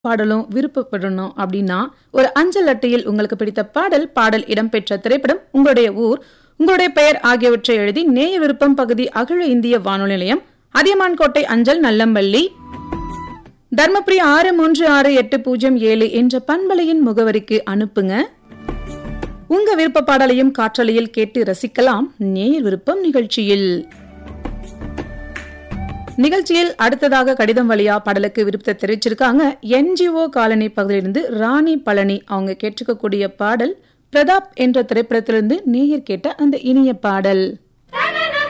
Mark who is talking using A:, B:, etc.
A: பாடலும் விருப்பப்படணும் அப்படின்னா ஒரு அஞ்சல் அட்டையில் உங்களுக்கு பிடித்த பாடல் பாடல் இடம்பெற்ற திரைப்படம் உங்களுடைய ஊர் உங்களுடைய பெயர் ஆகியவற்றை எழுதி நேய விருப்பம் பகுதி அகில இந்திய வானொலி நிலையம் அதியமான்கோட்டை அஞ்சல் நல்லம்பள்ளி தர்மபுரி ஆறு மூன்று ஆறு எட்டு பூஜ்ஜியம் ஏழு என்ற பண்பலையின் முகவரிக்கு அனுப்புங்க உங்க விருப்ப பாடலையும் காற்றலையில் கேட்டு ரசிக்கலாம் நேயர் விருப்பம் நிகழ்ச்சியில் நிகழ்ச்சியில் அடுத்ததாக கடிதம் வழியா பாடலுக்கு விருப்பத்தை தெரிவிச்சிருக்காங்க என்ஜிஓ காலனி பகுதியிலிருந்து ராணி பழனி அவங்க கேட்டிருக்கக்கூடிய பாடல் பிரதாப் என்ற திரைப்படத்திலிருந்து நேயர் கேட்ட அந்த இனிய பாடல்